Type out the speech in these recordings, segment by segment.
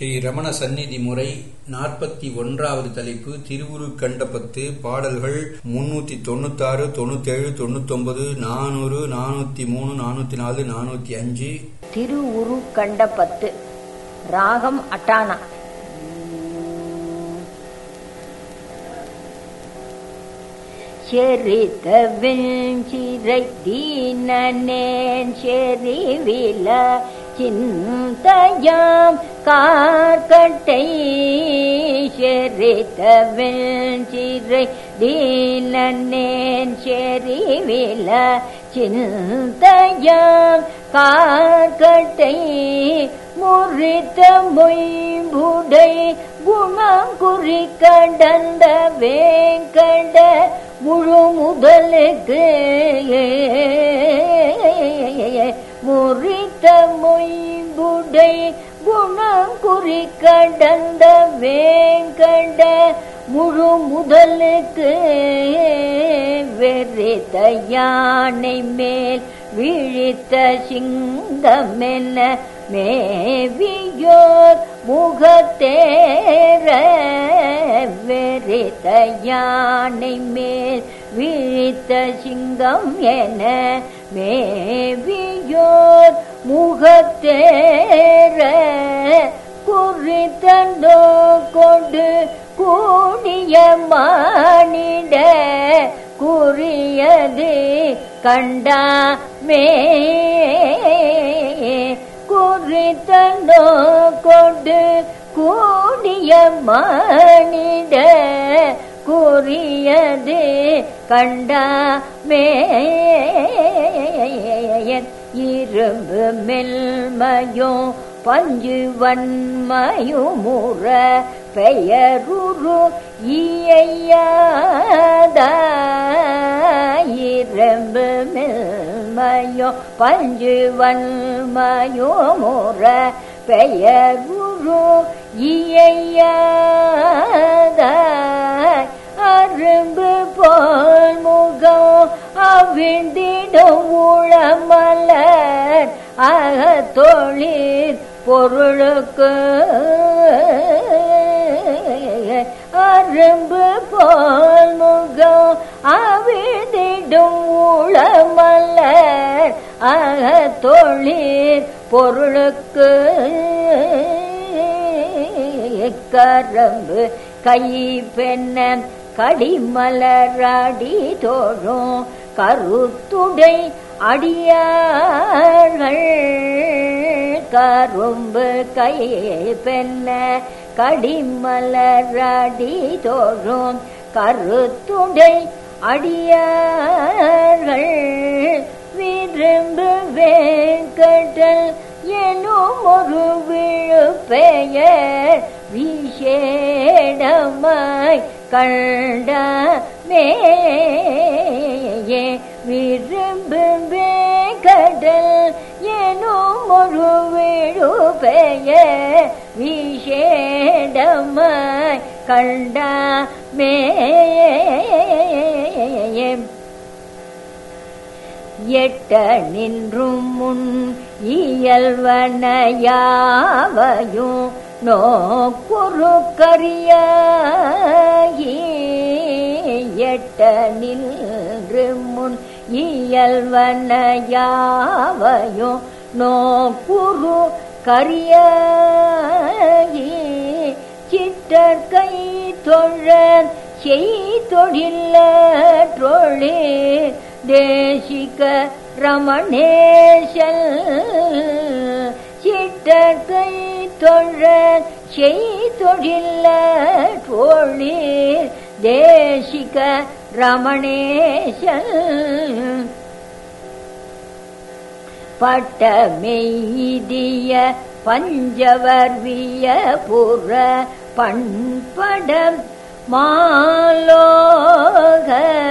ஸ்ரீ ரமண சந்நிதி முறை நாற்பத்தி ஒன்றாவது தலைப்பு திருவுருக்கண்டபத்து பாடல்கள் முன்னூத்தி தொண்ணூத்தாறு தொண்ணூத்தேழு தொண்ணூத்தொன்பது நானூறு நானூத்தி மூணு நானூத்தி நாலு நானூத்தி அஞ்சு திருவுரு கண்ட பத்து ராகம் அட்டானா செறித்த வெஞ்சிறை தீனனேன் செறிவில சிந்தையாம் கார்கட்டை செறித்த வெஞ்சிறை தீனனேன் செறிவில சிந்தையாம் கார்கட்டை முறித்த மொய்புடை குணம் குறி கடந்த வேங்கட முழு முதலுக்கு முறித்த மொய்புடை குணம் குறி கடந்த வேங்கட முழு முதலுக்கு வெறித்த யானை மேல் விழித்த சிங்கமென்ன மேவியோர் முகத்தேர வெறித்த யானை மேல் விழித்த சிங்கம் என மேவியோர் முகத்தேர குறித்தந்தோ கொண்டு கூடிய மானிட குறியது கண்டாமே குறித்தந்தோ கொண்டு கூடிய மானிட குறியது கண்டாமே இரும்பு மெல்மையோ பஞ்சு வன்மயுமுற பெயருரு ஈயாத இரும்பு மெல்மையோ பஞ்சு வன்மயோ முற பெயருரு ஈயாத அரும்பு போல் முகம் அவிழ்ந்திடும் உளமலர் அகத்தொழில் பொருளுக்கு அரும்பு போல் முகம் அவிழ்ந்திடும் உளமலர் அகத்தொழில் பொருளுக்கு கரம்பு கை பெண்ண கடிமலராடி தோழும் கருத்துடை அடியார்கள் கரும்பு கை பெண்ண கடிமலராடி தோழும் கருத்துடை அடியார்கள் விரும்பு வேங்கடல் எனும் ஒரு விழு பெயர் விஷேடமாய் கண்டமே விரும்பு கடல் எனும் ஒரு விழு பெயர் விஷேடமாய் கண்டமே எட்ட நின்றும் முன் இயல்வனையாவையும் நோக்குரு கரியாகி எட்ட நின்று முன் இயல்வனையாவையும் நோக்குரு கரியாகி சித்தர் கை தொழ செய்தொழில்ல தொழில் தேசிக ரமணேஷல் சிட்டகை தொழ செய்தொழில்ல தொழில் தேசிக ரமணேஷல் பட்டமெய்திய பஞ்சவர்விய புற பண்படம் மாலோக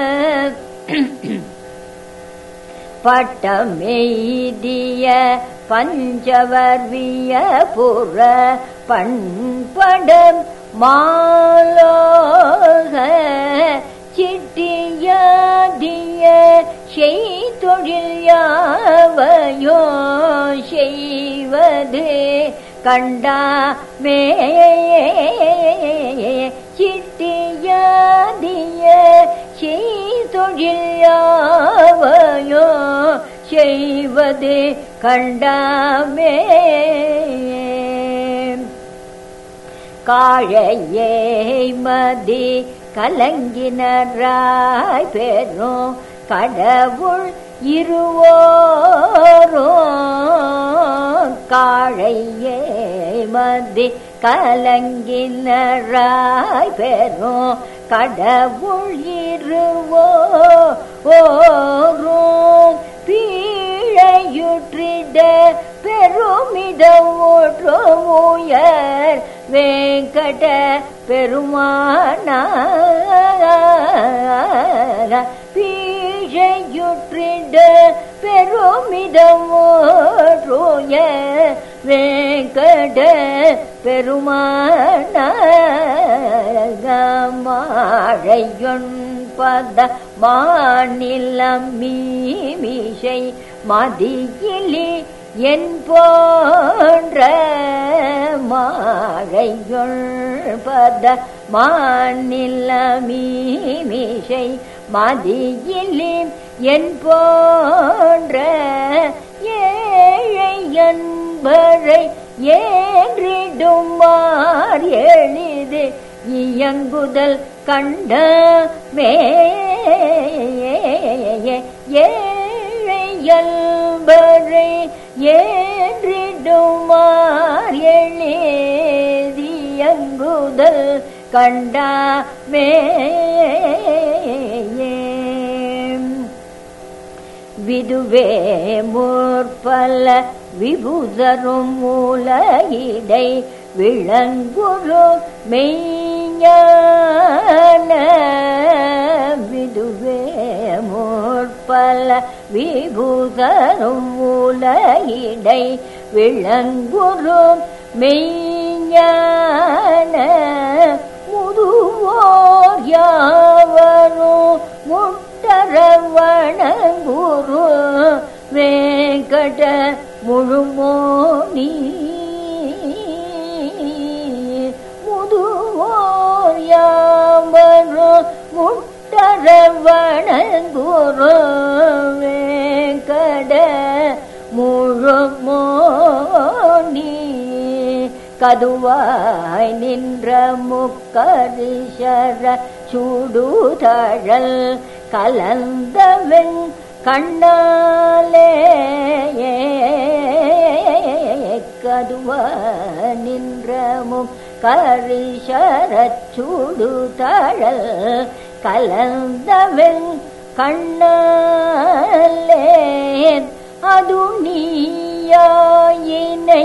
பட்டமெய்திய பஞ்சவர்விய புற பண்படம் மாலோக சிட்டியாதிய செய்தொழில் யாவையோ செய்வது கண்டாமே சிட்டியாதிய செய்தொழில் யாவையோ செய்வது கண்டாமே காழையே மதி கலங்கினராய் பெறும் கடவுள் இருவோரோ காழையே மதி கலங்கினராய் பெறும் கடவுள் இருவோ ஓரும் பீழையுற்றிட பெருமித ஓற்றுமுயர் வேங்கட பெருமான பீழையுற்றிட பெருமிதம் ஓற்றுய வேங்கட பெருமான மாழையொன்பத மாநிலம் மீமிசை மதியிலி என் போன்ற மாழையொன்பத மாநிலமீமிசை மதியிலி என் போன்ற ஏழை என்பரை ஏன்றிடுமார் எளிது இயங்குதல் கண்ட மே ஏழையல்பரை ஏன்றிடுமார் எளிதியங்குதல் கண்டாமே விதுவே முற்பல விபுதரும் மூலையிடை விளங்குரு மெய்ஞான விதுவே முற்பல விபுதரும் மூலையிடை விளங்குரு மெய்ஞான முதுவோர் யாவரும் முட்டரவணங்குரு வேங்கட முழுமோனி முதுவோர் யாவரும் முட்டரவணங்குரு வேங்கட முழுமோனி கதுவாய் நின்ற முக்கரிஷர சுடுதழல் கலந்தவன் கண்ணாலே கதுவா நின்ற முக்கரிஷர சுடுதழல் கலந்தவன் கண்ணாலே அது நீயாயினை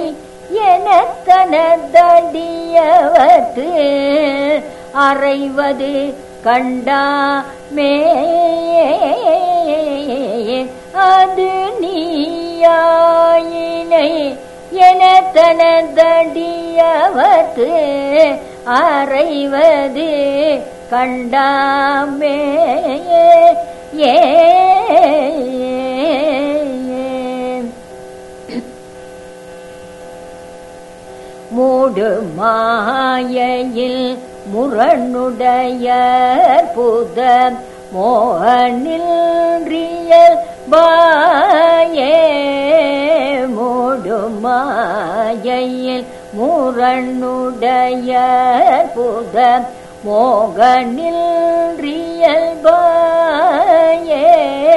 எனக்கனதடியவத்து அறைவது கண்டாமே அது நீயாயினை எனக்கனதடியவத்து அறைவது கண்டாமே ஏ மூடு மாயையில் முரணுடைய புத மோகனில் பாயே மூடு மாயையில் முரணுடைய புத மோகனில் பாயே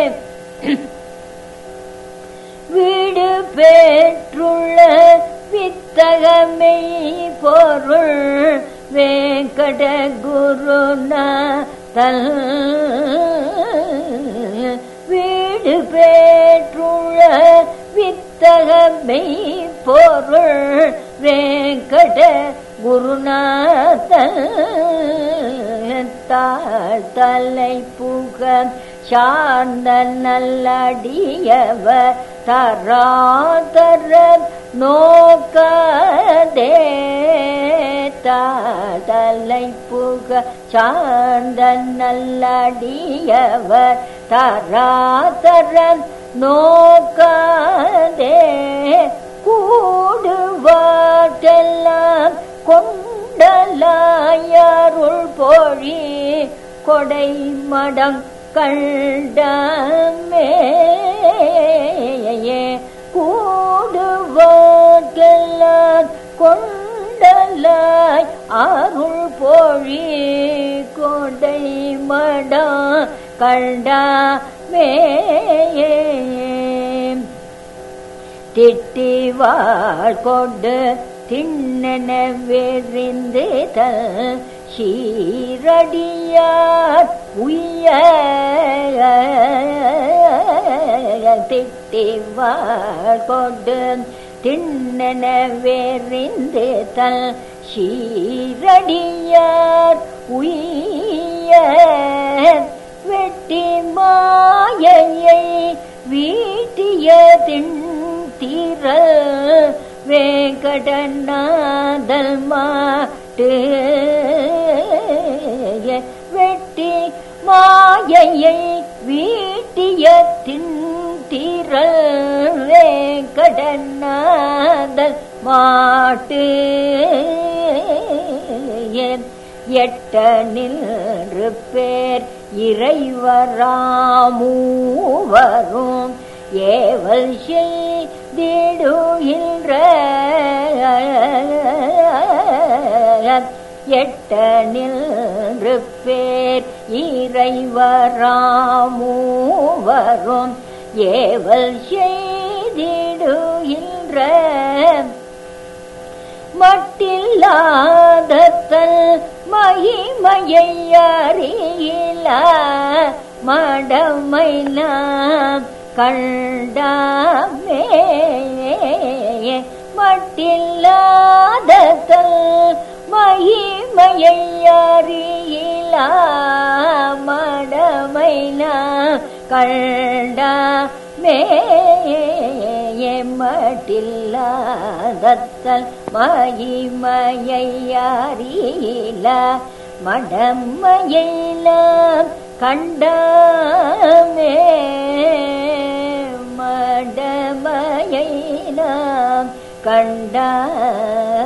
வீடு பெற்றுள்ள வித்தகமை பொருள் வேங்கட குருநாதல் வீடு பெற்றுள்ள வித்தகமை பொருள் வேங்கட குருநாதல் தாழ் தலை புக சார்ந்த நல்லடியவ தராதர நோக்கதே தாதலை புக சார்ந்த நல்லடியவர் தராதர நோக்கதே கூடுவார்க்கெல்லாம் கொண்டலாயருள் பொழி கொடை மடம் கண்டமே கூடுவார்க்கெல்லாம் கொண்டலாய் அருள் பொழி கொடை மடம் கண்டமே திட்டிவாள் கொண்டு திண்ணென வெறிந்து தல் சீரடியார் உய்ய திட்டிவாள் கொண்டு திண்ணென வெறிந்து தல் சீரடியார் உய்ய வெட்டி மாயையை வீட்டிய தின் தீர வேங்கடநாதல் மாட்டு வெட்டி மாயையை வீட்டிய தின் தீர வேங்கடநாதல் மாட்டு எட்ட நின்று பேர் இறைவராமூவரும் ஏவல் செய்திடுகின்ற எட்ட நின்று பேர் இறைவராமூவரும் ஏவல் செய்திடுகின்ற மட்டில்லாதத்தல் மகிமையை அறியில மடமை நாம் கண்டாமே மட்டில்லாதத்தல் மகிமையை அறியில மடமை நாம் கண்டாமே மட்டில்லாதத்தல் மகிமையை அறியில மடமையெல்லாம் கண்டாமே மடமையெல்லாம் கண்டாமே